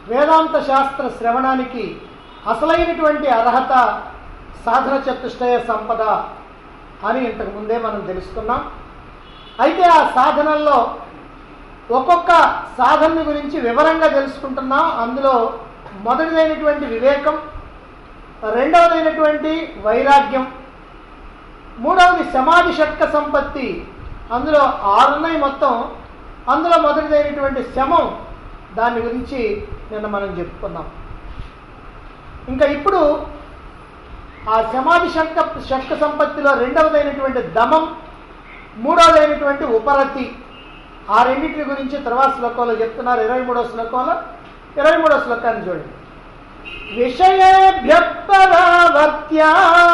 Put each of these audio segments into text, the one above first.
వేదాంత శాస్త్ర శ్రవణానికి అసలైనటువంటి అర్హత సాధన చతుష్టయ సంపద అని ఇంతకు ముందే మనం తెలుసుకున్నాం అయితే ఆ సాధనల్లో ఒక్కొక్క సాధన గురించి వివరంగా తెలుసుకుంటున్నాం అందులో మొదటిదైనటువంటి వివేకం రెండవదైనటువంటి వైరాగ్యం మూడవది సమాధి షట్క సంపత్తి అందులో ఆరున్నాయి మొత్తం అందులో మొదటిదైనటువంటి శమం దాని గురించి నిన్న మనం చెప్పుకున్నాం ఇంకా ఇప్పుడు ఆ సమాధి షట్క షట్క సంపత్తిలో రెండవదైనటువంటి దమం మూడవదైనటువంటి ఉపరతి ఆ రెండింటి గురించి తర్వాత శ్లోకంలో చెప్తున్నారు ఇరవై మూడో శ్లోకంలో ఇరవై మూడో శ్లోకాన్ని చూడండి విషయేభ్య పరావర్త్యా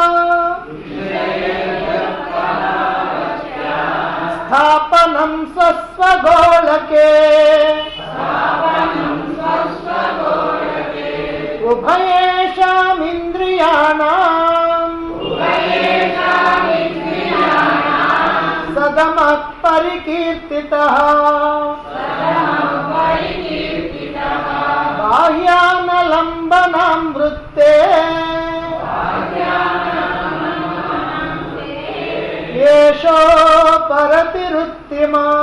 స్థాపనం స్వస్వగోళకే ఉభయేషామింద్రియాణం సదమ పరికీర్తిత బాహ్యానలంబనాం వృత్తే ఏషో పరతిరుత్తిమా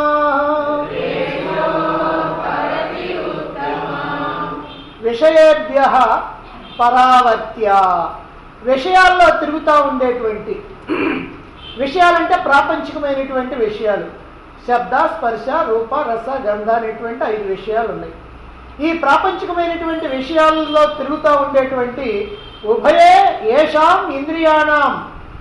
విషయేభ్య పరావర్త్య విషయాల్లో తిరుగుతూ ఉండేటువంటి విషయాలంటే ప్రాపంచికమైనటువంటి విషయాలు శబ్ద స్పర్శ రూప రస గంధ అనేటువంటి ఐదు విషయాలు ఉన్నాయి ఈ ప్రాపంచికమైనటువంటి విషయాల్లో తిరుగుతూ ఉండేటువంటి ఉభయే ఏషాం ఇంద్రియాణం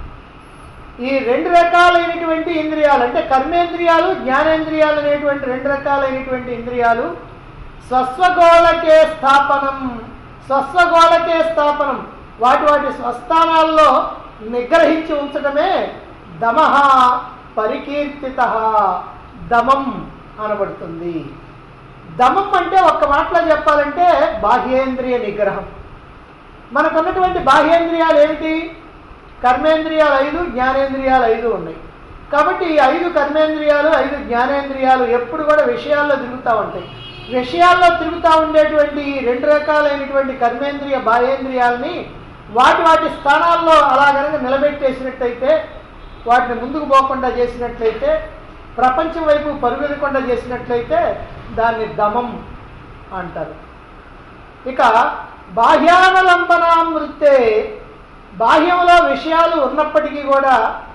ఈ రెండు రకాలైనటువంటి ఇంద్రియాలు అంటే కర్మేంద్రియాలు జ్ఞానేంద్రియాలు అనేటువంటి రెండు రకాలైనటువంటి ఇంద్రియాలు స్వస్వగోళకే స్థాపనం స్వస్వగోళకే స్థాపనం వాటి వాటి స్వస్థానాల్లో నిగ్రహించి ఉంచడమే దమహ పరికీర్తిత దమం అనబడుతుంది దమం అంటే ఒక్క మాటలో చెప్పాలంటే బాహ్యేంద్రియ నిగ్రహం మనకున్నటువంటి బాహ్యేంద్రియాలు ఏమిటి కర్మేంద్రియాలు ఐదు జ్ఞానేంద్రియాలు ఐదు ఉన్నాయి కాబట్టి ఈ ఐదు కర్మేంద్రియాలు ఐదు జ్ఞానేంద్రియాలు ఎప్పుడు కూడా విషయాల్లో తిరుగుతూ ఉంటాయి విషయాల్లో తిరుగుతూ ఉండేటువంటి ఈ రెండు రకాలైనటువంటి కర్మేంద్రియ బాహ్యేంద్రియాలని వాటి వాటి స్థానాల్లో అలా కనుక నిలబెట్టేసినట్టయితే వాటిని ముందుకు పోకుండా చేసినట్లయితే ప్రపంచం వైపు పరుగెనకుండా చేసినట్లయితే దాన్ని దమం అంటారు ఇక బాహ్యానలంబనాం వృత్తే బాహ్యంలో విషయాలు ఉన్నప్పటికీ కూడా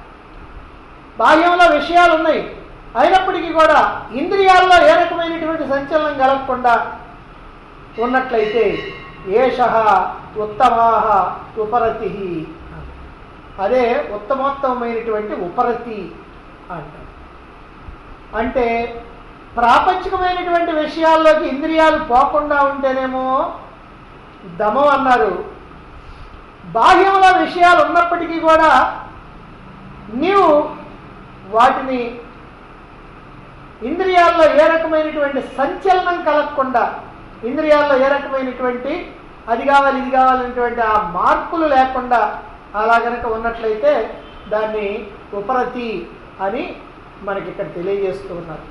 బాహ్యంలో విషయాలు ఉన్నాయి అయినప్పటికీ కూడా ఇంద్రియాల్లో ఏ రకమైనటువంటి సంచలనం కలగకుండా ఉన్నట్లయితే ఏష ఉత్తమాహ ఉపరతి అదే ఉత్తమోత్తమైనటువంటి ఉపరతి అంటారు అంటే ప్రాపంచికమైనటువంటి విషయాల్లోకి ఇంద్రియాలు పోకుండా ఉంటేనేమో దమం అన్నారు బాహ్యంలో విషయాలు ఉన్నప్పటికీ కూడా నీవు వాటిని ఇంద్రియాల్లో ఏ రకమైనటువంటి సంచలనం కలగకుండా ఇంద్రియాల్లో ఏ రకమైనటువంటి అది కావాలి ఇది కావాలనేటువంటి ఆ మార్పులు లేకుండా అలా గనక ఉన్నట్లయితే దాన్ని ఉపరతి అని మనకి ఇక్కడ తెలియజేస్తూ ఉన్నారు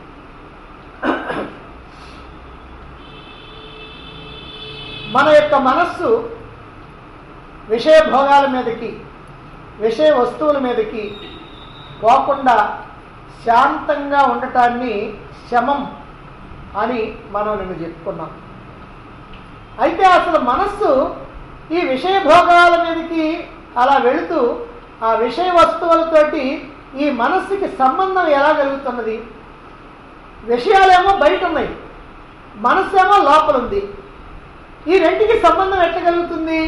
మన యొక్క మనస్సు విషయ భోగాల మీదకి విషయ వస్తువుల మీదకి పోకుండా శాంతంగా ఉండటాన్ని శమం అని మనం నిన్ను చెప్పుకున్నాం అయితే అసలు మనస్సు ఈ విషయ భోగాల మీదకి అలా వెళుతూ ఆ విషయ వస్తువులతోటి ఈ మనస్సుకి సంబంధం ఎలా కలుగుతున్నది విషయాలేమో బయట ఉన్నాయి మనస్సు ఏమో లోపల ఉంది ఈ రెంటికి సంబంధం ఎట్లా కలుగుతుంది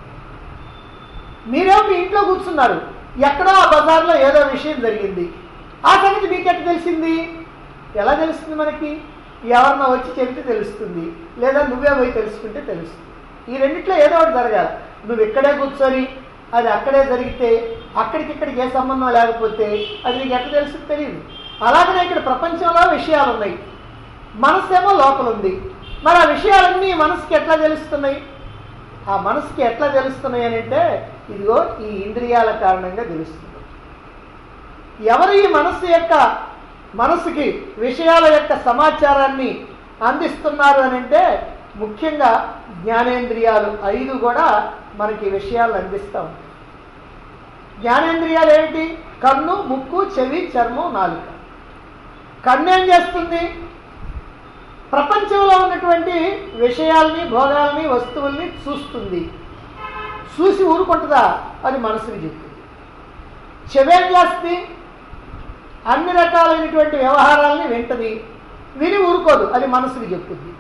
మీరేమో మీ ఇంట్లో కూర్చున్నారు ఎక్కడో ఆ బజార్లో ఏదో విషయం జరిగింది ఆ సంగతి మీకు ఎట్లా తెలిసింది ఎలా తెలుస్తుంది మనకి ఎవరన్నా వచ్చి చెబితే తెలుస్తుంది లేదా నువ్వే పోయి తెలుసుకుంటే తెలుస్తుంది ఈ రెండిట్లో ఏదో ఒకటి జరగాలి నువ్వు ఇక్కడే కూర్చొని అది అక్కడే జరిగితే అక్కడికి ఇక్కడికి ఏ సంబంధం లేకపోతే అది నీకు ఎట్లా తెలుస్తుంది తెలియదు అలాగనే ఇక్కడ ప్రపంచంలో విషయాలు ఉన్నాయి మనసు ఏమో లోపల ఉంది మరి ఆ విషయాలన్నీ మనసుకి ఎట్లా తెలుస్తున్నాయి ఆ మనసుకి ఎట్లా తెలుస్తున్నాయి అని అంటే ఇదిగో ఈ ఇంద్రియాల కారణంగా తెలుస్తుంది ఎవరు ఈ మనస్సు యొక్క మనసుకి విషయాల యొక్క సమాచారాన్ని అందిస్తున్నారు అని అంటే ముఖ్యంగా జ్ఞానేంద్రియాలు ఐదు కూడా మనకి ఈ విషయాలు అందిస్తూ ఉంటాయి జ్ఞానేంద్రియాలు ఏమిటి కన్ను ముక్కు చెవి చర్మం నాలుక కన్ను ఏం చేస్తుంది ప్రపంచంలో ఉన్నటువంటి విషయాల్ని భోగాల్ని వస్తువుల్ని చూస్తుంది చూసి ఊరుకుంటుందా అది మనసుని చెప్తుంది చెవేం చేస్తుంది అన్ని రకాలైనటువంటి వ్యవహారాలని వింటది విని ఊరుకోదు అది మనసుకి చెప్పుద్ది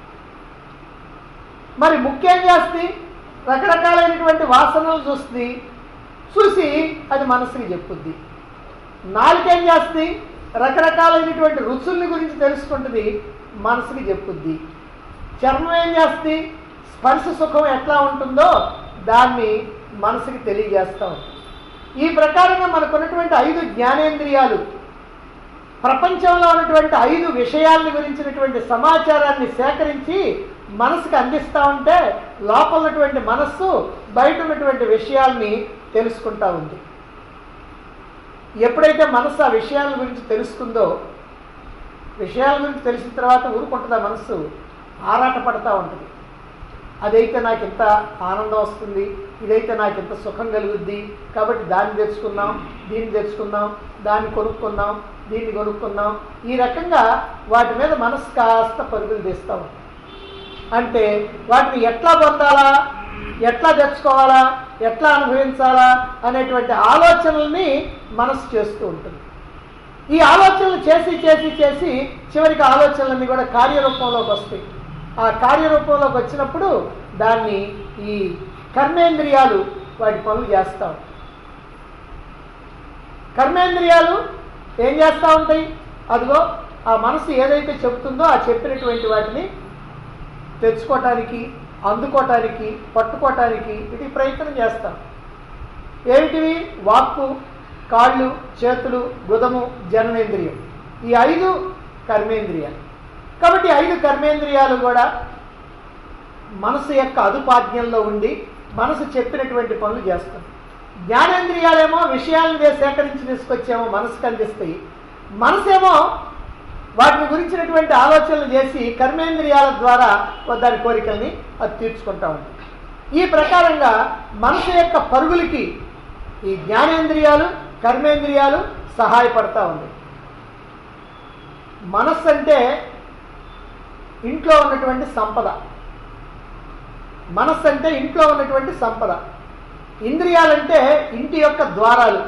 మరి ముఖ్యం చేస్తుంది రకరకాలైనటువంటి వాసనలు చూస్తుంది చూసి అది మనసుకి చెప్పుద్ది నాలుకేం చేస్తుంది రకరకాలైనటువంటి రుచుల్ని గురించి తెలుసుకుంటుంది మనసుకి చెప్పుద్ది చర్మం ఏం చేస్తుంది స్పర్శ సుఖం ఎట్లా ఉంటుందో దాన్ని మనసుకి తెలియజేస్తాం ఈ ప్రకారంగా మనకున్నటువంటి ఐదు జ్ఞానేంద్రియాలు ప్రపంచంలో ఉన్నటువంటి ఐదు విషయాలని గురించినటువంటి సమాచారాన్ని సేకరించి మనసుకు అందిస్తూ ఉంటే లోపల ఉన్నటువంటి మనస్సు బయట ఉన్నటువంటి విషయాల్ని తెలుసుకుంటా ఉంది ఎప్పుడైతే మనస్సు ఆ విషయాల గురించి తెలుసుకుందో విషయాల గురించి తెలిసిన తర్వాత ఊరుకుంటుందా మనస్సు ఆరాట పడతా ఉంటుంది అదైతే నాకు ఇంత ఆనందం వస్తుంది ఇదైతే నాకు ఇంత సుఖం కలుగుద్ది కాబట్టి దాన్ని తెచ్చుకుందాం దీన్ని తెచ్చుకుందాం దాన్ని కొనుక్కుందాం దీన్ని కొనుక్కుందాం ఈ రకంగా వాటి మీద మనసు కాస్త పరుగులు తీస్తూ ఉంటుంది అంటే వాటిని ఎట్లా పొందాలా ఎట్లా తెచ్చుకోవాలా ఎట్లా అనుభవించాలా అనేటువంటి ఆలోచనల్ని మనసు చేస్తూ ఉంటుంది ఈ ఆలోచనలు చేసి చేసి చేసి చివరికి ఆలోచనలన్నీ కూడా కార్యరూపంలోకి వస్తాయి ఆ కార్యరూపంలోకి వచ్చినప్పుడు దాన్ని ఈ కర్మేంద్రియాలు వాటి పనులు చేస్తాం కర్మేంద్రియాలు ఏం చేస్తూ ఉంటాయి అదిగో ఆ మనసు ఏదైతే చెబుతుందో ఆ చెప్పినటువంటి వాటిని తెచ్చుకోవటానికి అందుకోవటానికి పట్టుకోవటానికి ఇది ప్రయత్నం చేస్తాం ఏమిటివి వాక్కు కాళ్ళు చేతులు గుదము జననేంద్రియం ఈ ఐదు కర్మేంద్రియాలు కాబట్టి ఐదు కర్మేంద్రియాలు కూడా మనసు యొక్క అదుపాజ్ఞంలో ఉండి మనసు చెప్పినటువంటి పనులు చేస్తాం జ్ఞానేంద్రియాలేమో విషయాలను సేకరించి తీసుకొచ్చేమో మనసుకు అందిస్తాయి మనసేమో వాటిని గురించినటువంటి ఆలోచనలు చేసి కర్మేంద్రియాల ద్వారా దాని కోరికల్ని అది తీర్చుకుంటా ఉంటుంది ఈ ప్రకారంగా మనసు యొక్క పరుగులకి ఈ జ్ఞానేంద్రియాలు కర్మేంద్రియాలు సహాయపడతా ఉంది మనస్సు అంటే ఇంట్లో ఉన్నటువంటి సంపద మనస్సు అంటే ఇంట్లో ఉన్నటువంటి సంపద ఇంద్రియాలంటే ఇంటి యొక్క ద్వారాలు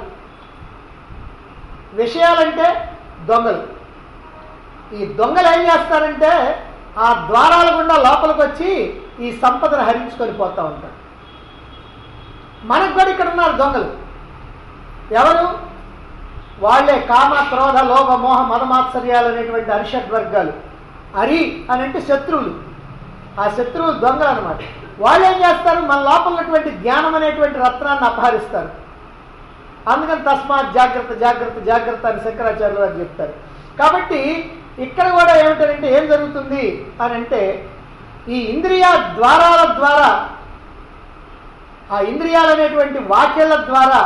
విషయాలంటే దొంగలు ఈ దొంగలు ఏం చేస్తారంటే ఆ ద్వారాల గుండా లోపలికి వచ్చి ఈ సంపదను హరించుకొని పోతూ ఉంటారు మనకు కూడా ఇక్కడ ఉన్నారు దొంగలు ఎవరు వాళ్ళే కామ క్రోధ లోభ మోహ మదమాత్సర్యాలు అనేటువంటి అరిషడ్ వర్గాలు అరి అని అంటే శత్రువులు ఆ శత్రువులు దొంగలు అనమాట వాళ్ళు ఏం చేస్తారు మన లోపల ఉన్నటువంటి జ్ఞానం అనేటువంటి రత్నాన్ని అపహరిస్తారు అందుకని తస్మాత్ జాగ్రత్త జాగ్రత్త జాగ్రత్త అని శంకరాచార్యులు గారు చెప్తారు కాబట్టి ఇక్కడ కూడా ఏమిటంటే ఏం జరుగుతుంది అని అంటే ఈ ఇంద్రియ ద్వారాల ద్వారా ఆ ఇంద్రియాలు అనేటువంటి వాక్యాల ద్వారా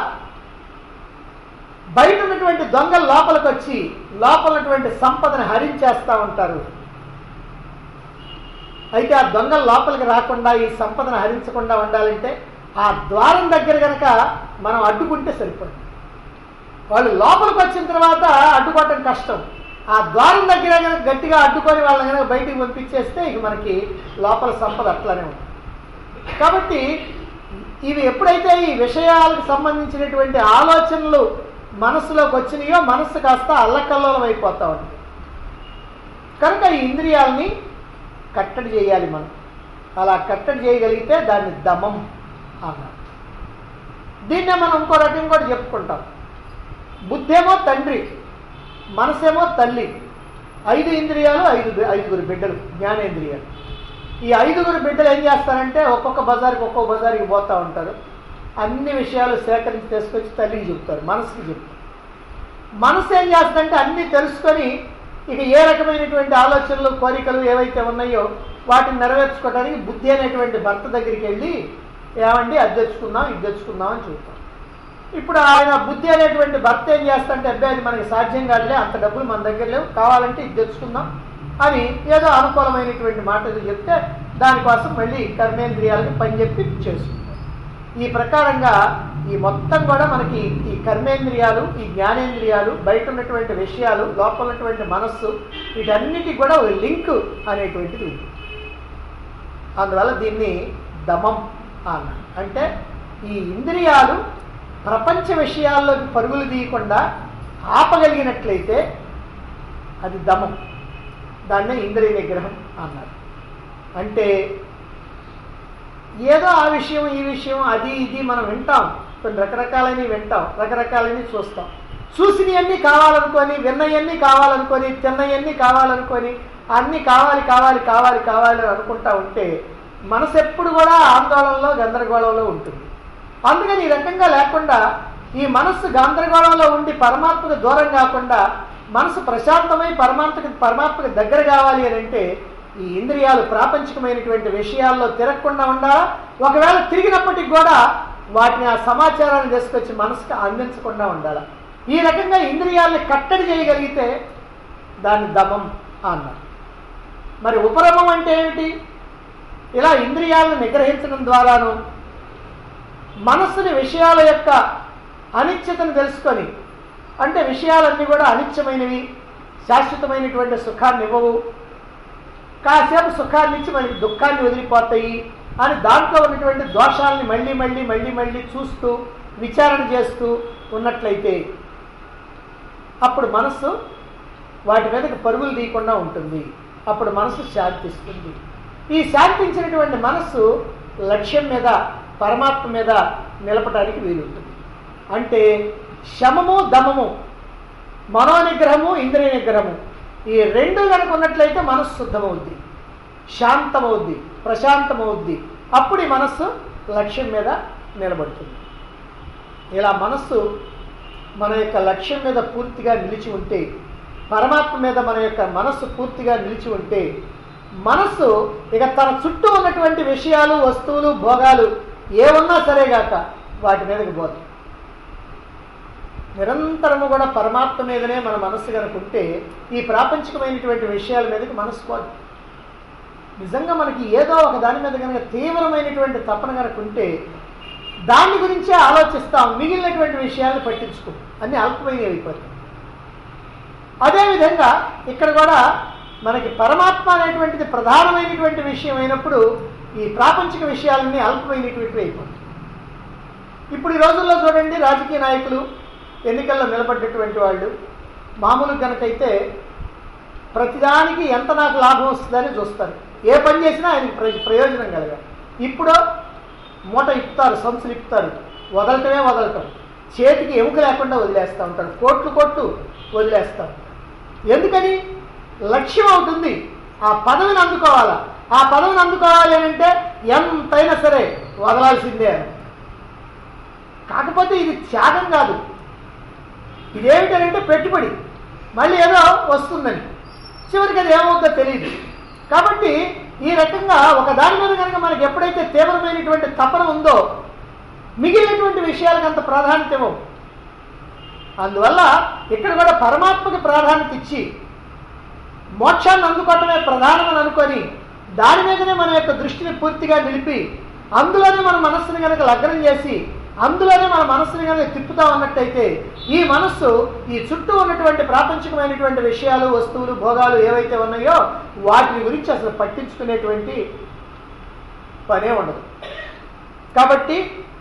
బయట ఉన్నటువంటి దొంగలు లోపలికి వచ్చి లోపల ఉన్నటువంటి సంపదను హరించేస్తూ ఉంటారు అయితే ఆ దొంగలు లోపలికి రాకుండా ఈ సంపదను హరించకుండా ఉండాలంటే ఆ ద్వారం దగ్గర కనుక మనం అడ్డుకుంటే సరిపోతుంది వాళ్ళు లోపలికి వచ్చిన తర్వాత అడ్డుకోవటం కష్టం ఆ ద్వారం దగ్గర కనుక గట్టిగా అడ్డుకొని వాళ్ళని కనుక బయటికి పంపించేస్తే ఇక మనకి లోపల సంపద అట్లానే ఉంటుంది కాబట్టి ఇవి ఎప్పుడైతే ఈ విషయాలకు సంబంధించినటువంటి ఆలోచనలు మనసులోకి వచ్చినాయో మనస్సు కాస్త అల్లకల్లోలం అయిపోతూ ఉంటుంది కనుక ఈ ఇంద్రియాలని కట్టడి చేయాలి మనం అలా కట్టడి చేయగలిగితే దాన్ని దమం అన్నారు దీన్నే మనం ఇంకో రకం కూడా చెప్పుకుంటాం బుద్ధేమో తండ్రి మనసేమో తల్లి ఐదు ఇంద్రియాలు ఐదు ఐదుగురు బిడ్డలు జ్ఞానేంద్రియాలు ఈ ఐదుగురు బిడ్డలు ఏం చేస్తారంటే ఒక్కొక్క బజార్కి ఒక్కొక్క బజార్కి పోతూ ఉంటారు అన్ని విషయాలు సేకరించి తీసుకొచ్చి తల్లికి చెప్తారు మనసుకి చెప్తారు మనసు ఏం చేస్తుందంటే అన్నీ తెలుసుకొని ఇక ఏ రకమైనటువంటి ఆలోచనలు కోరికలు ఏవైతే ఉన్నాయో వాటిని నెరవేర్చుకోవడానికి బుద్ధి అనేటువంటి భర్త దగ్గరికి వెళ్ళి ఏమండి అది తెచ్చుకుందాం ఇది తెచ్చుకుందాం అని చెప్తాం ఇప్పుడు ఆయన బుద్ధి అనేటువంటి భర్త ఏం చేస్తాంటే అబ్బాయి అది మనకి సాధ్యం కాదులే అంత డబ్బులు మన దగ్గర లేవు కావాలంటే ఇది తెచ్చుకుందాం అని ఏదో అనుకూలమైనటువంటి మాట ఏదో చెప్తే దానికోసం మళ్ళీ కర్మేంద్రియాలకు పని చెప్పి చేసుకుంటారు ఈ ప్రకారంగా ఈ మొత్తం కూడా మనకి ఈ కర్మేంద్రియాలు ఈ జ్ఞానేంద్రియాలు బయట ఉన్నటువంటి విషయాలు లోపల ఉన్నటువంటి మనస్సు వీటన్నిటికి కూడా ఒక లింక్ అనేటువంటిది ఉంది అందువల్ల దీన్ని దమం అన్నారు అంటే ఈ ఇంద్రియాలు ప్రపంచ విషయాల్లోకి పరుగులు తీయకుండా ఆపగలిగినట్లయితే అది దమం దాన్నే ఇంద్రియ నిగ్రహం అన్నారు అంటే ఏదో ఆ విషయం ఈ విషయం అది ఇది మనం వింటాం కొన్ని రకరకాలైనవి వింటాం రకరకాలైనవి చూస్తాం చూసినవన్నీ కావాలనుకొని విన్నవన్నీ కావాలనుకొని తిన్నవన్నీ కావాలనుకొని అన్నీ కావాలి కావాలి కావాలి కావాలి అని అనుకుంటా ఉంటే మనసు ఎప్పుడు కూడా ఆందోళనలో గందరగోళంలో ఉంటుంది అందుకని ఈ రకంగా లేకుండా ఈ మనస్సు గందరగోళంలో ఉండి పరమాత్మకు దూరం కాకుండా మనసు ప్రశాంతమై పరమాత్మకి పరమాత్మకు దగ్గర కావాలి అని అంటే ఈ ఇంద్రియాలు ప్రాపంచికమైనటువంటి విషయాల్లో తిరగకుండా ఉండాలా ఒకవేళ తిరిగినప్పటికి కూడా వాటిని ఆ సమాచారాన్ని తీసుకొచ్చి మనసుకు అందించకుండా ఉండాలి ఈ రకంగా ఇంద్రియాల్ని కట్టడి చేయగలిగితే దాన్ని దమం అన్నారు మరి ఉపరమం అంటే ఏమిటి ఇలా ఇంద్రియాలను నిగ్రహించడం ద్వారాను మనస్సుని విషయాల యొక్క అనిశ్చితను తెలుసుకొని అంటే విషయాలన్నీ కూడా అనిత్యమైనవి శాశ్వతమైనటువంటి సుఖాన్ని ఇవ్వవు కాసేపు సుఖాన్ని ఇచ్చి మనకి దుఃఖాన్ని వదిలిపోతాయి అని దాంట్లో ఉన్నటువంటి దోషాలని మళ్ళీ మళ్ళీ మళ్ళీ మళ్ళీ చూస్తూ విచారణ చేస్తూ ఉన్నట్లయితే అప్పుడు మనస్సు వాటి మీదకి పరుగులు తీయకుండా ఉంటుంది అప్పుడు మనసు శాంతిస్తుంది ఈ శాంతించినటువంటి మనస్సు లక్ష్యం మీద పరమాత్మ మీద నిలపడానికి వీలుంటుంది అంటే శమము దమము మనోనిగ్రహము ఇంద్రియ నిగ్రహము ఈ రెండు కనుక ఉన్నట్లయితే మనస్సు శుద్ధమవుద్ది శాంతమవుద్ది ప్రశాంతమవుద్ది అప్పుడు ఈ మనస్సు లక్ష్యం మీద నిలబడుతుంది ఇలా మనస్సు మన యొక్క లక్ష్యం మీద పూర్తిగా నిలిచి ఉంటే పరమాత్మ మీద మన యొక్క మనస్సు పూర్తిగా నిలిచి ఉంటే మనస్సు ఇక తన చుట్టూ ఉన్నటువంటి విషయాలు వస్తువులు భోగాలు ఏమున్నా సరేగాక వాటి మీదకి పోదు నిరంతరము కూడా పరమాత్మ మీదనే మన మనస్సు కనుకుంటే ఈ ప్రాపంచికమైనటువంటి విషయాల మీదకి మనస్సు పోదు నిజంగా మనకి ఏదో ఒక దాని మీద కనుక తీవ్రమైనటువంటి తపన కనుక ఉంటే దాని గురించే ఆలోచిస్తాం మిగిలినటువంటి విషయాలను పట్టించుకో అన్ని అల్పమైనవి అయిపోతాయి అదేవిధంగా ఇక్కడ కూడా మనకి పరమాత్మ అనేటువంటిది ప్రధానమైనటువంటి విషయం అయినప్పుడు ఈ ప్రాపంచిక విషయాలన్నీ అల్పమైనటువంటివి అయిపోతాయి ఇప్పుడు ఈ రోజుల్లో చూడండి రాజకీయ నాయకులు ఎన్నికల్లో నిలబడ్డటువంటి వాళ్ళు మామూలు కనుకైతే ప్రతిదానికి ఎంత నాకు లాభం వస్తుందని చూస్తారు ఏ పని చేసినా ఆయనకి ప్ర- ప్రయోజనం కలగాలి ఇప్పుడు మూట ఇప్పుతారు సంచులు ఇప్పుతారు వదలటమే వదలటం చేతికి ఎముక లేకుండా వదిలేస్తూ ఉంటాడు కోట్లు కోట్లు వదిలేస్తూ ఉంటాడు ఎందుకని లక్ష్యం అవుతుంది ఆ పదవిని అందుకోవాలా ఆ పదవిని అందుకోవాలి అని అంటే ఎంతైనా సరే వదలాల్సిందే అని కాకపోతే ఇది త్యాగం కాదు ఇదేమిటంటే పెట్టుబడి మళ్ళీ ఏదో వస్తుందని చివరికి అది ఏమవుతుందో తెలియదు కాబట్టి ఈ రకంగా ఒక దాని మీద కనుక మనకి ఎప్పుడైతే తీవ్రమైనటువంటి తపన ఉందో మిగిలినటువంటి విషయాలకు అంత ప్రాధాన్యత ఇవ్వవు అందువల్ల ఇక్కడ కూడా పరమాత్మకి ప్రాధాన్యత ఇచ్చి మోక్షాన్ని అందుకోవటమే ప్రధానమని అనుకొని దాని మీదనే మన యొక్క దృష్టిని పూర్తిగా నిలిపి అందులోనే మన మనస్సుని కనుక లగ్నం చేసి అందులోనే మన మనస్సుని కనుక తిప్పుతా ఉన్నట్టయితే ఈ మనస్సు ఈ చుట్టూ ఉన్నటువంటి ప్రాపంచికమైనటువంటి విషయాలు వస్తువులు భోగాలు ఏవైతే ఉన్నాయో వాటి గురించి అసలు పట్టించుకునేటువంటి పనే ఉండదు కాబట్టి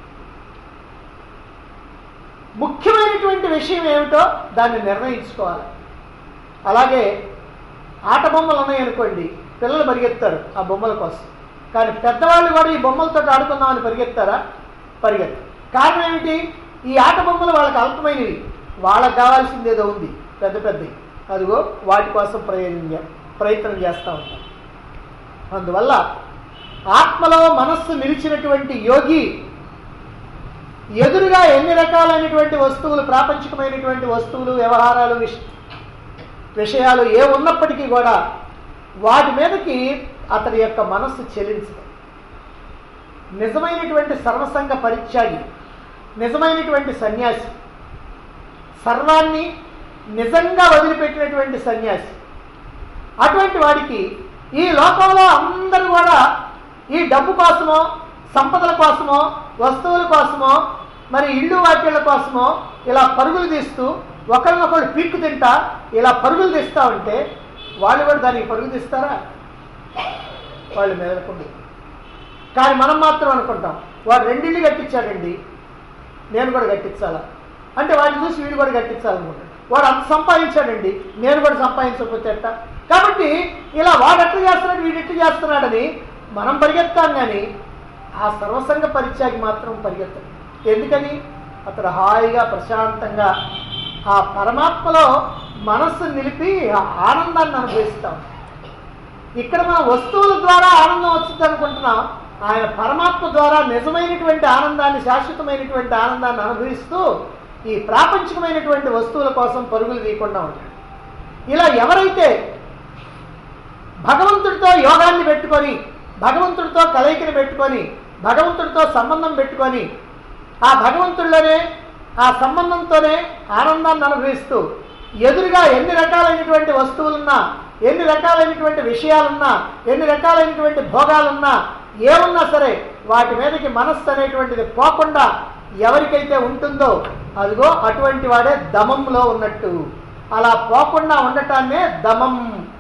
ముఖ్యమైనటువంటి విషయం ఏమిటో దాన్ని నిర్ణయించుకోవాలి అలాగే ఆట బొమ్మలు ఉన్నాయనుకోండి పిల్లలు పరిగెత్తారు ఆ బొమ్మల కోసం కానీ పెద్దవాళ్ళు కూడా ఈ బొమ్మలతో ఆడుకుందామని పరిగెత్తారా పరిగెత్తారు కారణం ఏమిటి ఈ ఆట బొమ్మలు వాళ్ళకి అల్పమైనవి వాళ్ళకి కావాల్సింది ఏదో ఉంది పెద్ద పెద్దవి అదిగో వాటి కోసం ప్రయోజనం చే- ప్రయత్నం చేస్తూ ఉంటాం అందువల్ల ఆత్మలో మనస్సు నిలిచినటువంటి యోగి ఎదురుగా ఎన్ని రకాలైనటువంటి వస్తువులు ప్రాపంచికమైనటువంటి వస్తువులు వ్యవహారాలు విష విషయాలు ఏ ఉన్నప్పటికీ కూడా వాటి మీదకి అతని యొక్క మనస్సు చెలించదు నిజమైనటువంటి సర్వసంగ పరిత్యాగి నిజమైనటువంటి సన్యాసి సర్వాన్ని నిజంగా వదిలిపెట్టినటువంటి సన్యాసి అటువంటి వాడికి ఈ లోకంలో అందరూ కూడా ఈ డబ్బు కోసమో సంపదల కోసమో వస్తువుల కోసమో మరి ఇళ్ళు వాక్యాల కోసమో ఇలా పరుగులు తీస్తూ ఒకరినొకరు పీక్కు తింటా ఇలా పరుగులు తీస్తా ఉంటే వాళ్ళు కూడా దానికి పరుగు తీస్తారా వాళ్ళు మెదలకుండా కానీ మనం మాత్రం అనుకుంటాం వాడు రెండిళ్ళు కట్టించాడండి నేను కూడా కట్టించాలా అంటే వాడిని చూసి వీడు కూడా కట్టించాలనుకుంటాడు వాడు అంత సంపాదించాడండి నేను కూడా సంపాదించకపోతే ఎట్ట కాబట్టి ఇలా వాడు ఎట్లా చేస్తున్నాడు వీడు ఎట్లా చేస్తున్నాడని మనం పరిగెత్తాం కానీ ఆ సర్వసంగ పరిత్యాగి మాత్రం పరిగెత్తాం ఎందుకని అతడు హాయిగా ప్రశాంతంగా ఆ పరమాత్మలో మనస్సు నిలిపి ఆ ఆనందాన్ని అనుభవిస్తాం ఇక్కడ మనం వస్తువుల ద్వారా ఆనందం వచ్చింది అనుకుంటున్నాం ఆయన పరమాత్మ ద్వారా నిజమైనటువంటి ఆనందాన్ని శాశ్వతమైనటువంటి ఆనందాన్ని అనుభవిస్తూ ఈ ప్రాపంచికమైనటువంటి వస్తువుల కోసం పరుగులు తీయకుండా ఉంటాడు ఇలా ఎవరైతే భగవంతుడితో యోగాన్ని పెట్టుకొని భగవంతుడితో కలయికని పెట్టుకొని భగవంతుడితో సంబంధం పెట్టుకొని ఆ భగవంతుడిలోనే ఆ సంబంధంతోనే ఆనందాన్ని అనుభవిస్తూ ఎదురుగా ఎన్ని రకాలైనటువంటి వస్తువులున్నా ఎన్ని రకాలైనటువంటి విషయాలున్నా ఎన్ని రకాలైనటువంటి భోగాలున్నా ఏమున్నా సరే వాటి మీదకి మనస్సు అనేటువంటిది పోకుండా ఎవరికైతే ఉంటుందో అదిగో అటువంటి వాడే దమంలో ఉన్నట్టు అలా పోకుండా ఉండటాన్నే దమం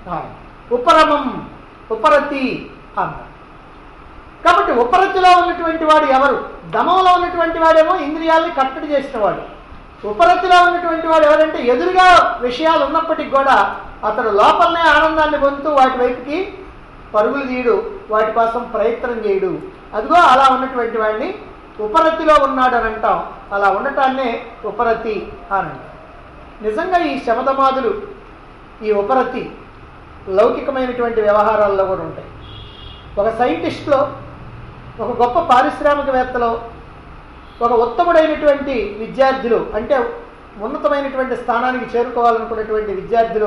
ఉపరమం ఉపరతి అన్నారు కాబట్టి ఉపరతిలో ఉన్నటువంటి వాడు ఎవరు దమంలో ఉన్నటువంటి వాడేమో ఇంద్రియాల్ని కట్టడి చేసిన వాడు ఉపరతిలో ఉన్నటువంటి వాడు ఎవరంటే ఎదురుగా విషయాలు ఉన్నప్పటికి కూడా అతడు లోపలనే ఆనందాన్ని పొందుతూ వాటి వైపుకి పరుగులు తీయడు వాటి కోసం ప్రయత్నం చేయడు అదిగో అలా ఉన్నటువంటి వాడిని ఉపరతిలో ఉన్నాడు అని అంటాం అలా ఉండటాన్నే ఉపరతి అని అంటాం నిజంగా ఈ శమధమాదులు ఈ ఉపరతి లౌకికమైనటువంటి వ్యవహారాల్లో కూడా ఉంటాయి ఒక సైంటిస్ట్లో ఒక గొప్ప పారిశ్రామికవేత్తలో ఒక ఉత్తముడైనటువంటి విద్యార్థులు అంటే ఉన్నతమైనటువంటి స్థానానికి చేరుకోవాలనుకున్నటువంటి విద్యార్థులు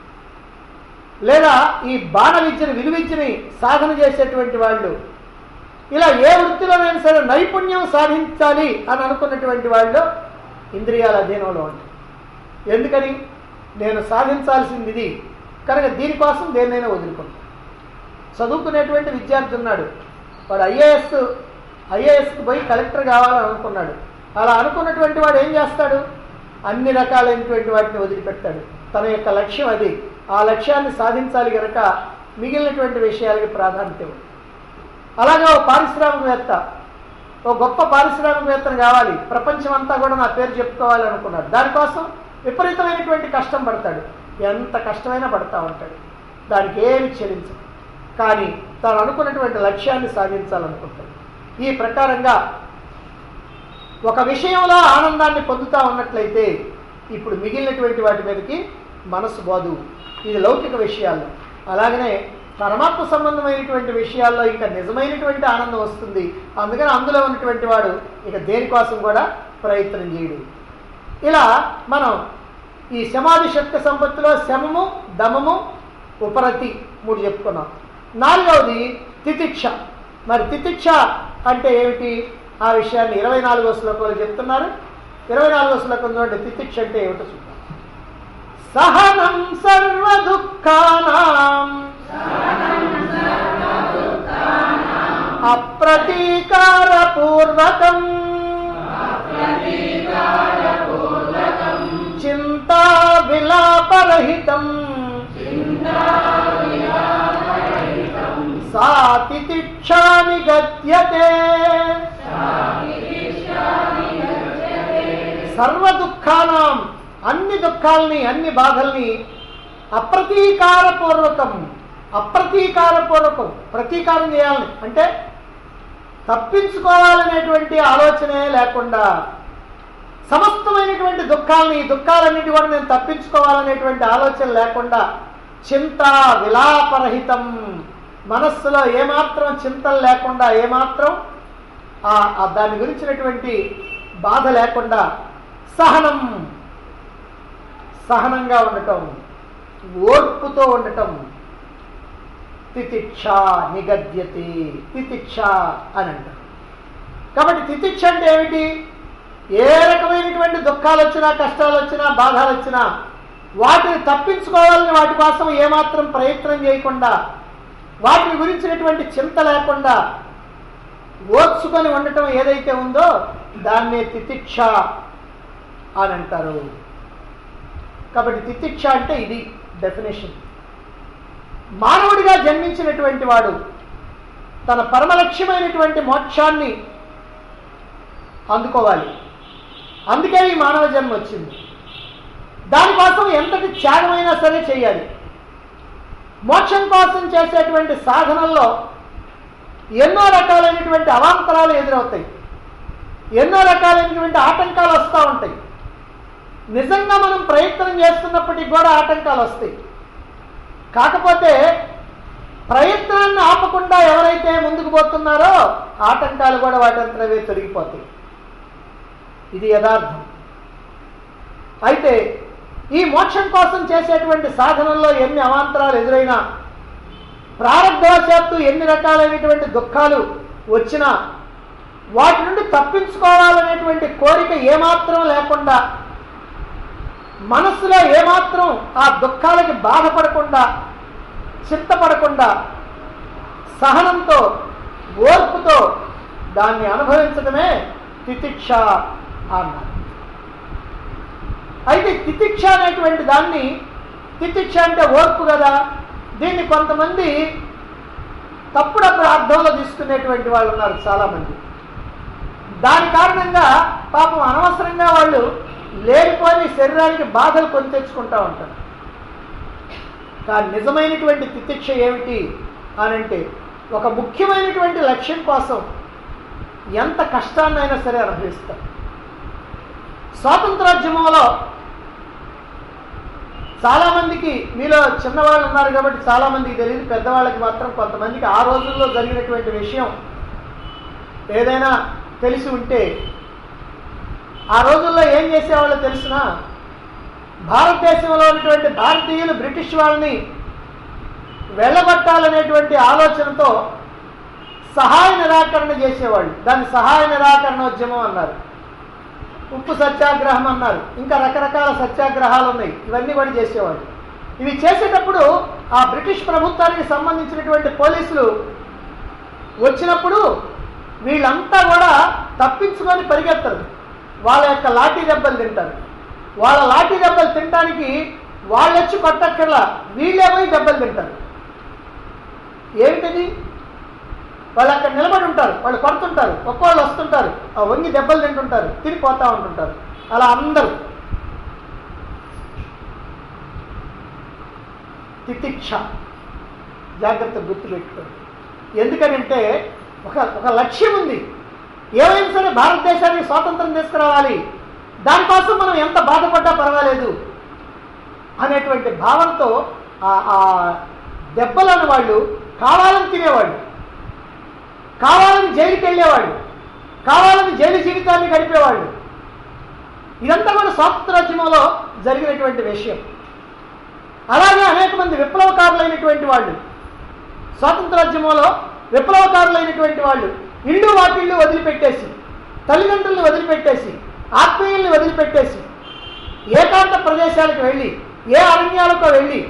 లేదా ఈ బాణ విద్యను విలువిద్యని సాధన చేసేటువంటి వాళ్ళు ఇలా ఏ వృత్తిలోనైనా సరే నైపుణ్యం సాధించాలి అని అనుకున్నటువంటి వాళ్ళు ఇంద్రియాల అధీనంలో ఉంటాయి ఎందుకని నేను సాధించాల్సింది ఇది కనుక దీనికోసం దేన్నైనా వదులుకుంటాను చదువుకునేటువంటి విద్యార్థి ఉన్నాడు వాడు ఐఏఎస్ ఐఏఎస్కి పోయి కలెక్టర్ కావాలని అనుకున్నాడు అలా అనుకున్నటువంటి వాడు ఏం చేస్తాడు అన్ని రకాలైనటువంటి వాటిని వదిలిపెట్టాడు తన యొక్క లక్ష్యం అది ఆ లక్ష్యాన్ని సాధించాలి కనుక మిగిలినటువంటి విషయాలకి ప్రాధాన్యత ఇవ్వడు అలాగే ఓ పారిశ్రామికవేత్త ఓ గొప్ప పారిశ్రామికవేత్తను కావాలి ప్రపంచం అంతా కూడా నా పేరు చెప్పుకోవాలి అనుకున్నాడు దానికోసం విపరీతమైనటువంటి కష్టం పడతాడు ఎంత కష్టమైనా పడతా ఉంటాడు దానికి ఏమి చెల్లించదు కానీ తాను అనుకున్నటువంటి లక్ష్యాన్ని సాధించాలనుకుంటాడు ఈ ప్రకారంగా ఒక విషయంలో ఆనందాన్ని పొందుతా ఉన్నట్లయితే ఇప్పుడు మిగిలినటువంటి వాటి మీదకి మనసు పోదు ఇది లౌకిక విషయాల్లో అలాగనే పరమాత్మ సంబంధమైనటువంటి విషయాల్లో ఇంకా నిజమైనటువంటి ఆనందం వస్తుంది అందుకని అందులో ఉన్నటువంటి వాడు ఇక దేనికోసం కూడా ప్రయత్నం చేయడు ఇలా మనం ఈ సమాధి శక్తి సంపత్తిలో శమము దమము ఉపరతి మూడు చెప్పుకున్నాం నాలుగవది తితిక్ష మరి తితిక్ష అంటే ఏమిటి ఆ విషయాన్ని ఇరవై నాలుగో శ్లోకంలో చెప్తున్నారు ఇరవై నాలుగో శ్లోకం చూడండి తితిక్ష అంటే ఏమిటో చూద్దాం సహనం సర్వ దుఃఖానాం అప్రతీకార పూర్వకం చింతా విలాపరహితం సా తితిక్షా నిగత్యతే సర్వ దుఃఖానం అన్ని దుఃఖాలని అన్ని బాధల్ని అప్రతీకారపూర్వకం అప్రతీకారపూర్వకం ప్రతీకారం చేయాలని అంటే తప్పించుకోవాలనేటువంటి ఆలోచనే లేకుండా సమస్తమైనటువంటి దుఃఖాలని ఈ దుఃఖాలన్నిటి కూడా నేను తప్పించుకోవాలనేటువంటి ఆలోచన లేకుండా చింత విలాపరహితం మనస్సులో ఏమాత్రం చింతలు లేకుండా ఏమాత్రం ఆ- ఆ దాని గురించినటువంటి బాధ లేకుండా సహనం సహనంగా ఉండటం ఓర్పుతో ఉండటం తితిక్ష నిగద్యతి తితిక్ష అని అంటారు కాబట్టి తితిక్ష అంటే ఏమిటి ఏ రకమైనటువంటి దుఃఖాలు వచ్చినా కష్టాలు వచ్చినా బాధలు వచ్చినా వాటిని తప్పించుకోవాలని వాటి కోసం ఏమాత్రం ప్రయత్నం చేయకుండా వాటిని గురించినటువంటి చింత లేకుండా ఓర్చుకొని ఉండటం ఏదైతే ఉందో దాన్నే తితిక్ష అని అంటారు కాబట్టి తితిక్ష అంటే ఇది డెఫినేషన్ మానవుడిగా జన్మించినటువంటి వాడు తన పరమలక్ష్యమైనటువంటి మోక్షాన్ని అందుకోవాలి అందుకే ఈ మానవ జన్మ వచ్చింది దానికోసం ఎంతటి త్యాగమైనా సరే చేయాలి మోక్షం కోసం చేసేటువంటి సాధనల్లో ఎన్నో రకాలైనటువంటి అవాంతరాలు ఎదురవుతాయి ఎన్నో రకాలైనటువంటి ఆటంకాలు వస్తూ ఉంటాయి నిజంగా మనం ప్రయత్నం చేస్తున్నప్పటికీ కూడా ఆటంకాలు వస్తాయి కాకపోతే ప్రయత్నాన్ని ఆపకుండా ఎవరైతే ముందుకు పోతున్నారో ఆటంకాలు కూడా వాటంతరవే తొలగిపోతాయి ఇది యథార్థం అయితే ఈ మోక్షం కోసం చేసేటువంటి సాధనల్లో ఎన్ని అవాంతరాలు ఎదురైనా ప్రారంభవశాత్తు ఎన్ని రకాలైనటువంటి దుఃఖాలు వచ్చినా వాటి నుండి తప్పించుకోవాలనేటువంటి కోరిక ఏమాత్రం లేకుండా మనస్సులో ఏమాత్రం ఆ దుఃఖాలకి బాధపడకుండా చింతపడకుండా సహనంతో ఓర్పుతో దాన్ని అనుభవించడమే తితిక్ష అన్నారు అయితే తితిక్ష అనేటువంటి దాన్ని తితిక్ష అంటే ఓర్పు కదా దీన్ని కొంతమంది తప్పుడప్పుడు అర్థంలో తీసుకునేటువంటి వాళ్ళు ఉన్నారు చాలామంది దాని కారణంగా పాపం అనవసరంగా వాళ్ళు లేనిపోని శరీరానికి బాధలు కొని తెచ్చుకుంటూ ఉంటారు కానీ నిజమైనటువంటి తితిక్ష ఏమిటి అని అంటే ఒక ముఖ్యమైనటువంటి లక్ష్యం కోసం ఎంత కష్టాన్నైనా సరే అనుభవిస్తారు స్వాతంత్రోద్యమంలో చాలామందికి మీలో చిన్నవాళ్ళు ఉన్నారు కాబట్టి చాలామందికి తెలియదు పెద్దవాళ్ళకి మాత్రం కొంతమందికి ఆ రోజుల్లో జరిగినటువంటి విషయం ఏదైనా తెలిసి ఉంటే ఆ రోజుల్లో ఏం చేసేవాళ్ళో తెలిసిన భారతదేశంలో ఉన్నటువంటి భారతీయులు బ్రిటిష్ వాళ్ళని వెళ్ళగొట్టాలనేటువంటి ఆలోచనతో సహాయ నిరాకరణ చేసేవాళ్ళు దాన్ని సహాయ నిరాకరణోద్యమం అన్నారు ఉప్పు సత్యాగ్రహం అన్నారు ఇంకా రకరకాల సత్యాగ్రహాలు ఉన్నాయి ఇవన్నీ కూడా చేసేవాళ్ళు ఇవి చేసేటప్పుడు ఆ బ్రిటిష్ ప్రభుత్వానికి సంబంధించినటువంటి పోలీసులు వచ్చినప్పుడు వీళ్ళంతా కూడా తప్పించుకొని పరిగెత్తరు వాళ్ళ యొక్క లాఠీ దెబ్బలు తింటారు వాళ్ళ లాఠీ దెబ్బలు తినడానికి వాళ్ళు వచ్చి కొట్టక్కర్లా వీళ్ళే పోయి దెబ్బలు తింటారు ఏమిటది వాళ్ళు అక్కడ నిలబడి ఉంటారు వాళ్ళు కొడుతుంటారు ఒక్కోళ్ళు వస్తుంటారు ఆ వంగి దెబ్బలు తింటుంటారు తిరిగిపోతూ ఉంటుంటారు అలా అందరూ తితిక్ష జాగ్రత్త గుర్తుపెట్టుకోండి ఎందుకనంటే ఒక ఒక లక్ష్యం ఉంది ఏమైనా సరే భారతదేశానికి స్వాతంత్రం తీసుకురావాలి దానికోసం మనం ఎంత బాధపడ్డా పర్వాలేదు అనేటువంటి భావంతో ఆ- ఆ దెబ్బలను వాళ్ళు కావాలని తినేవాళ్ళు కావాలని జైలుకి వెళ్ళేవాళ్ళు కావాలని జైలు జీవితాన్ని గడిపేవాళ్ళు ఇదంతా కూడా స్వాతంత్రోద్యమంలో జరిగినటువంటి విషయం అలాగే అనేక మంది విప్లవకారులైనటువంటి వాళ్ళు స్వాతంత్రోద్యమంలో విప్లవకారులైనటువంటి వాళ్ళు ఇళ్ళు వాకిళ్ళు వదిలిపెట్టేసి తల్లిదండ్రుల్ని వదిలిపెట్టేసి ఆత్మీయుల్ని వదిలిపెట్టేసి ఏకాంత ప్రదేశాలకు వెళ్ళి ఏ అరణ్యాలకు వెళ్ళి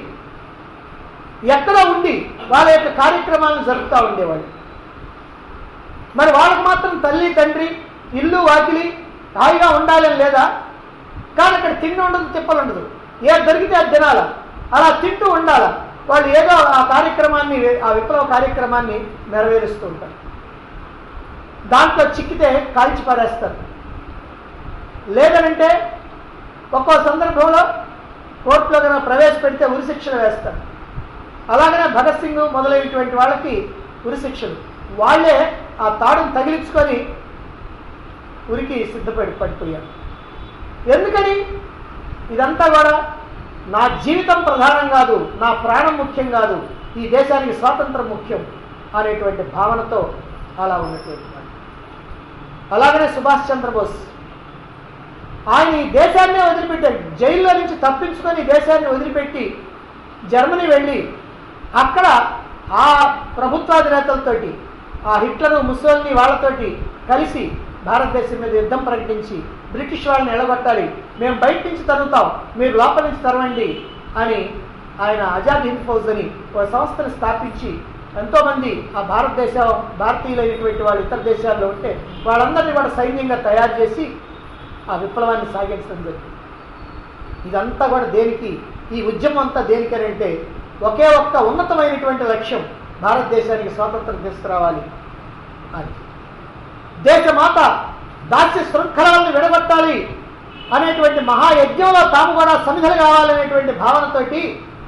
ఎక్కడో ఉండి వాళ్ళ యొక్క కార్యక్రమాలను జరుపుతూ ఉండేవాళ్ళు మరి వాళ్ళకి మాత్రం తల్లి తండ్రి ఇల్లు వాకిలి హాయిగా ఉండాలని లేదా కానీ అక్కడ తిండి ఉండదు తిప్పలు ఉండదు ఏది దొరికితే అది తినాలా అలా తింటూ ఉండాలా వాళ్ళు ఏదో ఆ కార్యక్రమాన్ని ఆ విప్లవ కార్యక్రమాన్ని నెరవేరుస్తూ ఉంటారు దాంట్లో చిక్కితే కాల్చి పారేస్తారు లేదనంటే ఒక్కో సందర్భంలో కోర్టులో కనుక ప్రవేశపెడితే ఉరిశిక్షణ వేస్తారు అలాగనే భగత్ సింగ్ మొదలైనటువంటి వాళ్ళకి ఉరిశిక్షలు వాళ్ళే ఆ తాడును తగిలించుకొని ఉరికి సిద్ధపడి పడిపోయారు ఎందుకని ఇదంతా కూడా నా జీవితం ప్రధానం కాదు నా ప్రాణం ముఖ్యం కాదు ఈ దేశానికి స్వాతంత్రం ముఖ్యం అనేటువంటి భావనతో అలా ఉన్నటువంటి వాడు అలాగనే సుభాష్ చంద్రబోస్ ఆయన ఈ దేశాన్నే వదిలిపెట్టారు జైల్లో నుంచి తప్పించుకొని ఈ దేశాన్ని వదిలిపెట్టి జర్మనీ వెళ్ళి అక్కడ ఆ ప్రభుత్వాధినేతలతోటి ఆ హిట్లరు ముసోల్ని వాళ్ళతోటి కలిసి భారతదేశం మీద యుద్ధం ప్రకటించి బ్రిటిష్ వాళ్ళని ఎడగొట్టాలి మేము బయట నుంచి తరుగుతాం మీరు లోపల నుంచి తరవండి అని ఆయన ఆజాద్ హింద్ ఫౌజ్ అని ఒక సంస్థను స్థాపించి ఎంతోమంది ఆ భారతదేశం భారతీయులైనటువంటి వాళ్ళు ఇతర దేశాల్లో ఉంటే వాళ్ళందరినీ కూడా సైన్యంగా తయారు చేసి ఆ విప్లవాన్ని సాగించడం జరిగింది ఇదంతా కూడా దేనికి ఈ ఉద్యమం అంతా దేనికనంటే ఒకే ఒక్క ఉన్నతమైనటువంటి లక్ష్యం భారతదేశానికి స్వాతంత్రం తీసుకురావాలి అని దేశమాత దాస్య శృంఖలాలను విడగొట్టాలి అనేటువంటి మహాయజ్ఞంలో తాము కూడా సమిధలు కావాలనేటువంటి భావనతోటి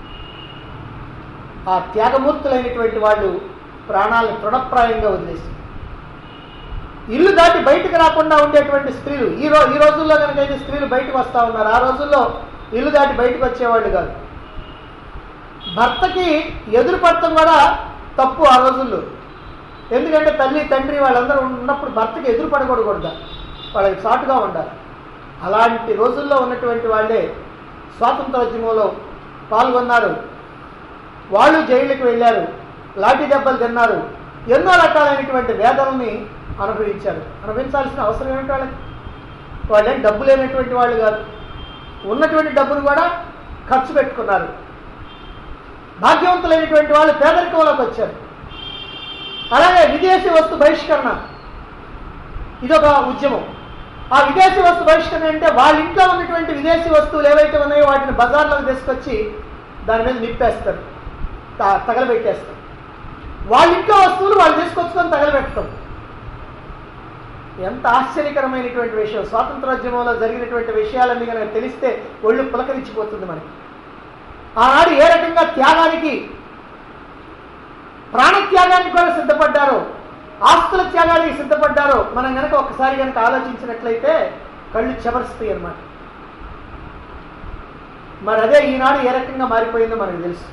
ఆ త్యాగమూర్తులైనటువంటి వాళ్ళు ప్రాణాలను తృణప్రాయంగా వదిలేసి ఇల్లు దాటి బయటకు రాకుండా ఉండేటువంటి స్త్రీలు ఈ రో ఈ రోజుల్లో కనుకైతే స్త్రీలు బయటకు వస్తూ ఉన్నారు ఆ రోజుల్లో ఇల్లు దాటి బయటకు వచ్చేవాళ్ళు కాదు భర్తకి ఎదురు పడటం కూడా తప్పు ఆ రోజుల్లో ఎందుకంటే తల్లి తండ్రి వాళ్ళందరూ ఉన్నప్పుడు భర్తకి ఎదురు పడకూడకూడదు వాళ్ళకి చాటుగా ఉండాలి అలాంటి రోజుల్లో ఉన్నటువంటి వాళ్ళే స్వాతంత్రోద్యమంలో పాల్గొన్నారు వాళ్ళు జైలుకి వెళ్ళారు లాఠీ దెబ్బలు తిన్నారు ఎన్నో రకాలైనటువంటి వేదనల్ని అనుభవించారు అనుభవించాల్సిన అవసరం ఏమిటి వాళ్ళకి వాళ్ళేం డబ్బు లేనటువంటి వాళ్ళు కాదు ఉన్నటువంటి డబ్బును కూడా ఖర్చు పెట్టుకున్నారు భాగ్యవంతులైనటువంటి వాళ్ళు పేదరికంలోకి వచ్చారు అలాగే విదేశీ వస్తు బహిష్కరణ ఇదొక ఉద్యమం ఆ విదేశీ వస్తు బహిష్కరణ అంటే వాళ్ళ ఇంట్లో ఉన్నటువంటి విదేశీ వస్తువులు ఏవైతే ఉన్నాయో వాటిని బజార్లోకి తీసుకొచ్చి దాని మీద నిప్పేస్తారు త- తగలబెట్టేస్తారు వాళ్ళ ఇంట్లో వస్తువులు వాళ్ళు తీసుకొచ్చుకొని తగలబెట్టడం ఎంత ఆశ్చర్యకరమైనటువంటి విషయం స్వాతంత్రోద్యమంలో జరిగినటువంటి విషయాలన్నీ కనుక తెలిస్తే ఒళ్ళు పులకరించిపోతుంది మనకి ఆనాడు ఏ రకంగా త్యాగానికి ప్రాణత్యాగానికి కూడా సిద్ధపడ్డారో ఆస్తుల త్యాగానికి సిద్ధపడ్డారో మనం కనుక ఒకసారి కనుక ఆలోచించినట్లయితే కళ్ళు చెమరుస్తాయి అన్నమాట మరి అదే ఈనాడు ఏ రకంగా మారిపోయిందో మనకు తెలుసు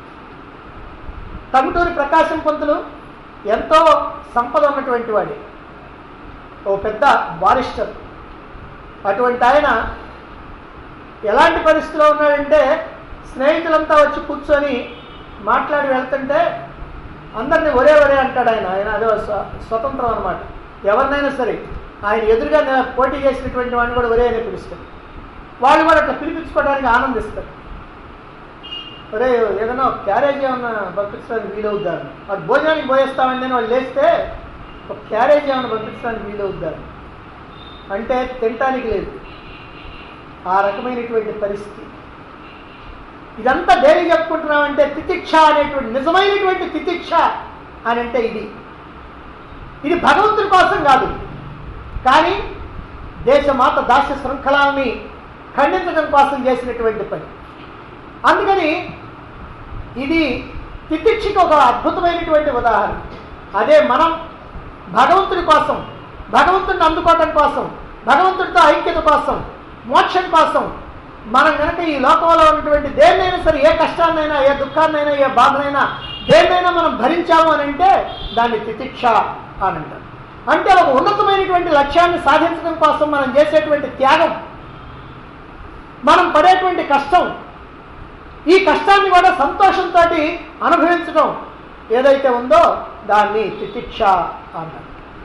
తగుటూరి ప్రకాశం పంతులు ఎంతో సంపద ఉన్నటువంటి వాడే ఓ పెద్ద బారిస్టర్ అటువంటి ఆయన ఎలాంటి పరిస్థితిలో ఉన్నాడంటే స్నేహితులంతా వచ్చి కూర్చొని మాట్లాడి వెళ్తుంటే అందరినీ ఒరే ఒరే అంటాడు ఆయన ఆయన అదే స్వ- స్వతంత్రం అనమాట ఎవరినైనా సరే ఆయన ఎదురుగా నే- పోటీ చేసినటువంటి వాడిని కూడా ఒరే అని పిలుస్తారు వాళ్ళు కూడా అట్లా పిలిపించుకోవడానికి ఆనందిస్తారు ఒరే ఏదైనా ఒక క్యారేజ్ ఏమన్నా పంపించడానికి వీలవుద్దారు అది భోజనానికి పోయేస్తామండి అని వాళ్ళు లేస్తే ఒక క్యారేజ్ ఏమైనా పంపించడానికి వీలవుద్దారు అంటే తినటానికి లేదు ఆ రకమైనటువంటి పరిస్థితి ఇదంతా దేనికి చెప్పుకుంటున్నామంటే తితిక్ష అనేటువంటి నిజమైనటువంటి తితిక్ష అని అంటే ఇది ఇది భగవంతుడి కోసం కాదు కానీ దేశమాత దాస్య శృంఖలాల్ని ఖండించడం కోసం చేసినటువంటి పని అందుకని ఇది తితిక్షకి ఒక అద్భుతమైనటువంటి ఉదాహరణ అదే మనం భగవంతుడి కోసం భగవంతుడిని అందుకోవటం కోసం భగవంతుడితో ఐక్యత కోసం మోక్షం కోసం మనం కనుక ఈ లోకంలో ఉన్నటువంటి దేన్నైనా సరే ఏ కష్టాన్నైనా ఏ దుఃఖాన్నైనా ఏ బాధనైనా దేన్నైనా మనం భరించాము అని అంటే దాన్ని తితిక్ష అని అంటారు అంటే ఒక ఉన్నతమైనటువంటి లక్ష్యాన్ని సాధించడం కోసం మనం చేసేటువంటి త్యాగం మనం పడేటువంటి కష్టం ఈ కష్టాన్ని కూడా సంతోషంతో అనుభవించడం ఏదైతే ఉందో దాన్ని తితిక్ష అంటారు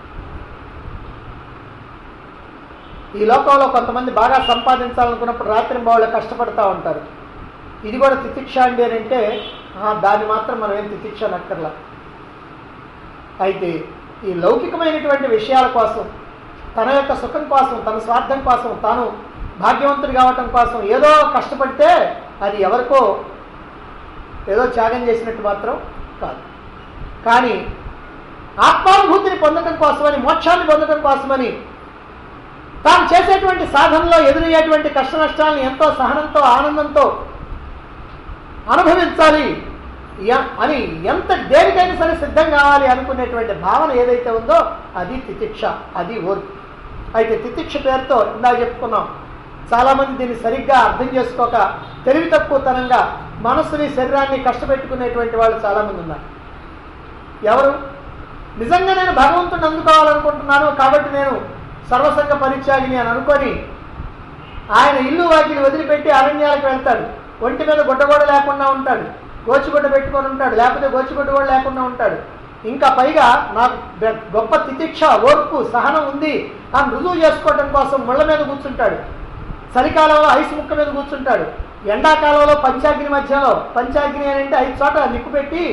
ఈ లోకంలో కొంతమంది బాగా సంపాదించాలనుకున్నప్పుడు రాత్రి వాళ్ళు కష్టపడతా ఉంటారు ఇది కూడా తితిక్ష అండి అని అంటే ఆ, దాన్ని మాత్రం మనం ఏం తితిక్ష నక్కర్లా అయితే ఈ లౌకికమైనటువంటి విషయాల కోసం తన యొక్క సుఖం కోసం తన స్వార్థం కోసం తాను భాగ్యవంతుడు కావటం కోసం ఏదో కష్టపడితే అది ఎవరికో ఏదో త్యాగం చేసినట్టు మాత్రం కాదు కానీ ఆత్మానుభూతిని పొందడం కోసమని మోక్షాన్ని పొందడం కోసమని తాను చేసేటువంటి సాధనలో ఎదురయ్యేటువంటి కష్ట నష్టాలను ఎంతో సహనంతో ఆనందంతో అనుభవించాలి య- అని ఎంత దేనికైనా సరే సిద్ధం కావాలి అనుకునేటువంటి భావన ఏదైతే ఉందో అది తితిక్ష అది ఓర్పు అయితే తితిక్ష పేరుతో ఇందాక చెప్పుకున్నాం చాలామంది దీన్ని సరిగ్గా అర్థం చేసుకోక తెలివి తక్కువతనంగా మనస్సుని శరీరాన్ని కష్టపెట్టుకునేటువంటి వాళ్ళు చాలామంది ఉన్నారు ఎవరు నిజంగా నేను భగవంతుని అందుకోవాలనుకుంటున్నాను కాబట్టి నేను సర్వసంగ పరిత్యాగిని అని అనుకొని ఆయన ఇల్లు వాకిలి వదిలిపెట్టి అరణ్యాలకు వెళ్తాడు ఒంటి మీద గుడ్డగోడ లేకుండా ఉంటాడు గోచిగుడ్డ పెట్టుకొని ఉంటాడు లేకపోతే గోచిగుడ్డ కూడా లేకుండా ఉంటాడు ఇంకా పైగా నాకు గ- గొప్ప తితిక్ష ఓర్పు సహనం ఉంది అని రుజువు చేసుకోవడం కోసం ముళ్ళ మీద కూర్చుంటాడు చలికాలంలో ఐస్ ముక్క మీద కూర్చుంటాడు ఎండాకాలంలో పంచాగ్ని మధ్యలో పంచాగ్ని అని అంటే ఐదు చోట నిప్పు పెట్టి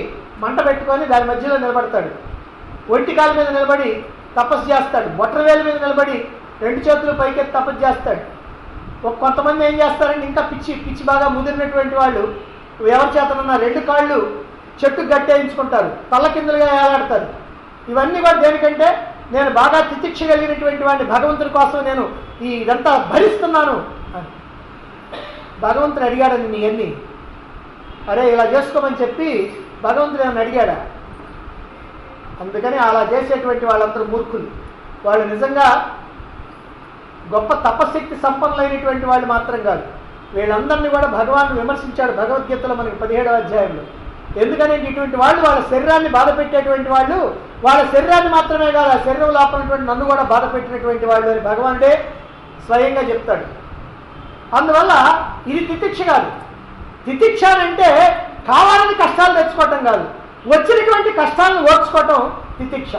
మంట పెట్టుకొని దాని మధ్యలో నిలబడతాడు ఒంటి కాలు మీద నిలబడి తపస్సు చేస్తాడు బొట్టరవేల మీద నిలబడి రెండు చేతులు పైకెత్తి తపస్సు చేస్తాడు ఒక కొంతమంది ఏం చేస్తారంటే ఇంకా పిచ్చి పిచ్చి బాగా ముదిరినటువంటి వాళ్ళు ఎవరి చేతనన్నా రెండు కాళ్ళు చెట్టు గట్టేయించుకుంటారు తల్ల కిందలుగా ఏలాడతారు ఇవన్నీ కూడా దేనికంటే నేను బాగా తితిక్ష కలిగినటువంటి వాడిని భగవంతుడి కోసం నేను ఈ ఇదంతా భరిస్తున్నాను అని భగవంతుడు అడిగాడని నీ ఎన్ని అరే ఇలా చేసుకోమని చెప్పి భగవంతుడు నన్ను అడిగాడా అందుకని అలా చేసేటువంటి వాళ్ళందరూ మూర్ఖులు వాళ్ళు నిజంగా గొప్ప తపశక్తి సంపన్నులైనటువంటి వాళ్ళు మాత్రం కాదు వీళ్ళందరినీ కూడా భగవాన్ విమర్శించాడు భగవద్గీతలో మనకి పదిహేడవ అధ్యాయంలో ఎందుకంటే ఇటువంటి వాళ్ళు వాళ్ళ శరీరాన్ని బాధ పెట్టేటువంటి వాళ్ళు వాళ్ళ శరీరాన్ని మాత్రమే కాదు ఆ శరీరం లోపలటువంటి నన్ను కూడా బాధ పెట్టినటువంటి వాళ్ళు అని భగవానుడే స్వయంగా చెప్తాడు అందువల్ల ఇది తితిక్ష కాదు తితిక్ష అంటే కావాలని కష్టాలు తెచ్చుకోవటం కాదు వచ్చినటువంటి కష్టాలను ఓర్చుకోవటం తితిక్ష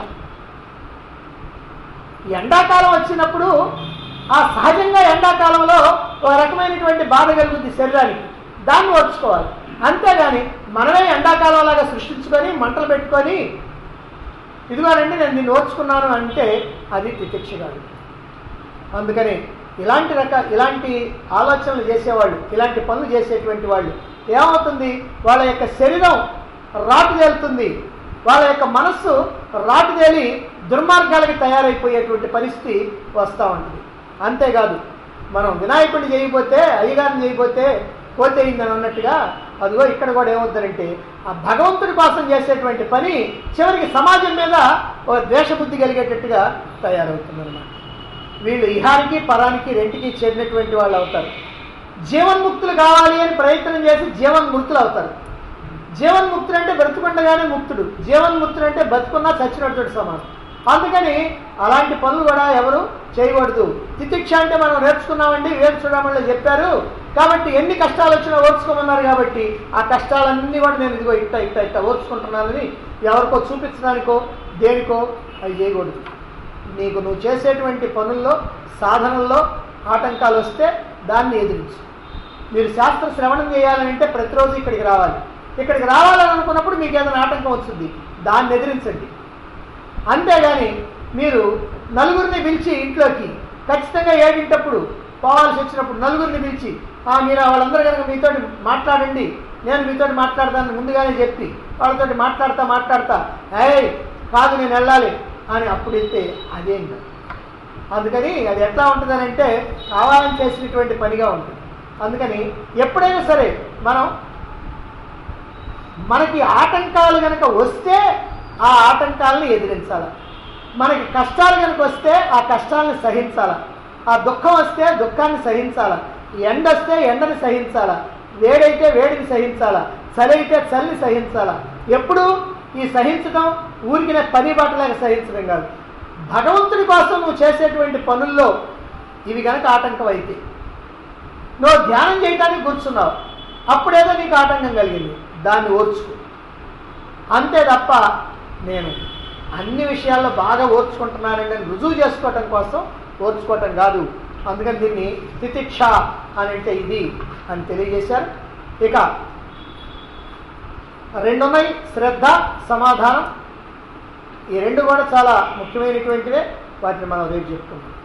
ఎండాకాలం వచ్చినప్పుడు ఆ సహజంగా ఎండాకాలంలో ఒక రకమైనటువంటి బాధ కలుగుద్ది శరీరానికి దాన్ని ఓర్చుకోవాలి అంతేగాని మనమే ఎండాకాలం లాగా సృష్టించుకొని మంటలు పెట్టుకొని ఇదిగోనండి నేను నిన్ను ఓర్చుకున్నాను అంటే అది తితిక్ష కాదు అందుకని ఇలాంటి రక ఇలాంటి ఆలోచనలు చేసేవాళ్ళు ఇలాంటి పనులు చేసేటువంటి వాళ్ళు ఏమవుతుంది వాళ్ళ యొక్క శరీరం రాటుదేలుతుంది వాళ్ళ యొక్క మనస్సు రాటుదేలి దుర్మార్గాలకి తయారైపోయేటువంటి పరిస్థితి వస్తూ ఉంటుంది అంతేకాదు మనం వినాయకుడిని చేయకపోతే అయ్యగారిని చేయకపోతే పోతే అయిందని అన్నట్టుగా అదిగో ఇక్కడ కూడా ఏమవుతుందంటే ఆ భగవంతుడి కోసం చేసేటువంటి పని చివరికి సమాజం మీద ఒక ద్వేషబుద్ధి కలిగేటట్టుగా తయారవుతుందన్నమాట వీళ్ళు ఇహానికి పరానికి రెంటికి చెందినటువంటి వాళ్ళు అవుతారు జీవన్ముక్తులు కావాలి అని ప్రయత్నం చేసి జీవన్ముక్తులు అవుతారు జీవన్ముక్తుడు అంటే బ్రతుకుండగానే ముక్తుడు జీవన్ముక్తుడు అంటే బతుకున్నా చచ్చినటువంటి సమానం అందుకని అలాంటి పనులు కూడా ఎవరు చేయకూడదు తితిక్ష అంటే మనం నేర్చుకున్నామండి వేరు చూడమని చెప్పారు కాబట్టి ఎన్ని కష్టాలు వచ్చినా ఓర్చుకోమన్నారు కాబట్టి ఆ కష్టాలన్నీ కూడా నేను ఇదిగో ఇట్ట ఇట్ట ఇట్ట ఓర్చుకుంటున్నానని ఎవరికో చూపించడానికో దేనికో అవి చేయకూడదు నీకు నువ్వు చేసేటువంటి పనుల్లో సాధనల్లో ఆటంకాలు వస్తే దాన్ని ఎదిరించు మీరు శాస్త్ర శ్రవణం చేయాలని అంటే ప్రతిరోజు ఇక్కడికి రావాలి ఇక్కడికి రావాలని అనుకున్నప్పుడు మీకు ఏదైనా ఆటంకం వస్తుంది దాన్ని ఎదిరించండి అంతేగాని మీరు నలుగురిని పిలిచి ఇంట్లోకి ఖచ్చితంగా ఏడింటప్పుడు పోవాల్సి వచ్చినప్పుడు నలుగురిని పిలిచి "ఆ, మీరు వాళ్ళందరూ కనుక మీతో మాట్లాడండి నేను మీతో మాట్లాడతాను ముందుగానే చెప్పి వాళ్ళతో మాట్లాడతా మాట్లాడతా ఏయ్ కాదు నేను వెళ్ళాలి అని అప్పుడు వెళ్తే అదేం కాదు అందుకని అది ఎట్లా ఉంటుందని అంటే కావాలని చేసినటువంటి పనిగా ఉంటుంది అందుకని ఎప్పుడైనా సరే మనం మనకి ఆటంకాలు కనుక వస్తే ఆ ఆటంకాలను ఎదిరించాలి మనకి కష్టాలు కనుక వస్తే ఆ కష్టాలను సహించాల ఆ దుఃఖం వస్తే దుఃఖాన్ని సహించాల ఎండ వస్తే ఎండని సహించాలా వేడైతే వేడిని సహించాలా చలి అయితే చలిని సహించాలా ఎప్పుడు ఈ సహించడం ఊరికిన పని బాటలాగా సహించడం కాదు భగవంతుడి కోసం నువ్వు చేసేటువంటి పనుల్లో ఇవి కనుక ఆటంకం అయితే నువ్వు ధ్యానం చేయడానికి కూర్చున్నావు అప్పుడేదో నీకు ఆటంకం కలిగింది దాన్ని ఓర్చుకో అంతే తప్ప నేను అన్ని విషయాల్లో బాగా ఓర్చుకుంటున్నానని నేను రుజువు చేసుకోవటం కోసం ఓర్చుకోవటం కాదు అందుకని దీన్ని తితిక్ష అని అంటే ఇది అని తెలియజేశారు ఇక రెండు ఉన్నాయి శ్రద్ధ సమాధానం ఈ రెండు కూడా చాలా ముఖ్యమైనటువంటివే వాటిని మనం రేపు చెప్పుకుందాం